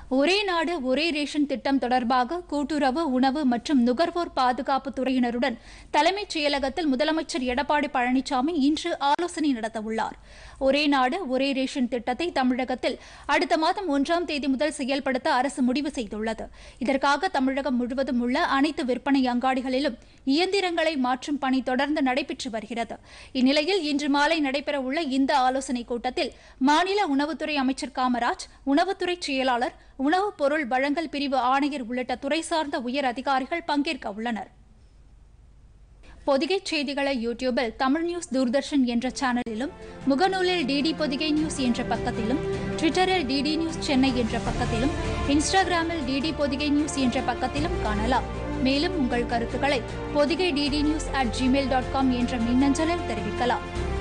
ஒரே நாடு ஒரே ரேஷன் திட்டம் தொடர்பாக கூட்டுறவு உணவு மற்றும் நுகர்வோர் பாதுகாப்பு துறையினருடன் தலைமைச் செயலகத்தில் முதலமைச்சர் எடப்பாடி பழனிசாமி இன்று ஆலோசனை நடத்தவுள்ளார் ஒரே நாடு ஒரே ரேஷன் திட்டத்தை தமிழகத்தில் அடுத்த மாதம் ஒன்றாம் தேதி முதல் செயல்படுத்த அரசு முடிவு செய்துள்ளது இதற்காக தமிழகம் முழுவதும் உள்ள அனைத்து விற்பனை அங்காடிகளிலும் இயந்திரங்களை மாற்றும் பணி தொடர்ந்து நடைபெற்று வருகிறது இந்நிலையில் இன்று மாலை நடைபெறவுள்ள இந்த ஆலோசனைக் கூட்டத்தில் மாநில உணவுத்துறை அமைச்சர் காமராஜ் உணவுத்துறை செயலாளர் உணவுப் பொருள் வழங்கல் பிரிவு ஆணையர் உள்ளிட்ட துறை சார்ந்த உயர் அதிகாரிகள் பங்கேற்க உள்ளனர் பொதிகை செய்திகளை யூடியூபில் தமிழ் நியூஸ் தூர்தர்ஷன் என்ற சேனலிலும் முகநூலில் டிடி பொதிகை நியூஸ் என்ற பக்கத்திலும் ட்விட்டரில் டிடி நியூஸ் சென்னை என்ற பக்கத்திலும் இன்ஸ்டாகிராமில் டிடி பொதிகை நியூஸ் என்ற பக்கத்திலும் காணலாம் மேலும் உங்கள் கருத்துக்களை Podhigai DD news at Gmail dot com என்ற மின்னஞ்சலில் தெரிவிக்கலாம்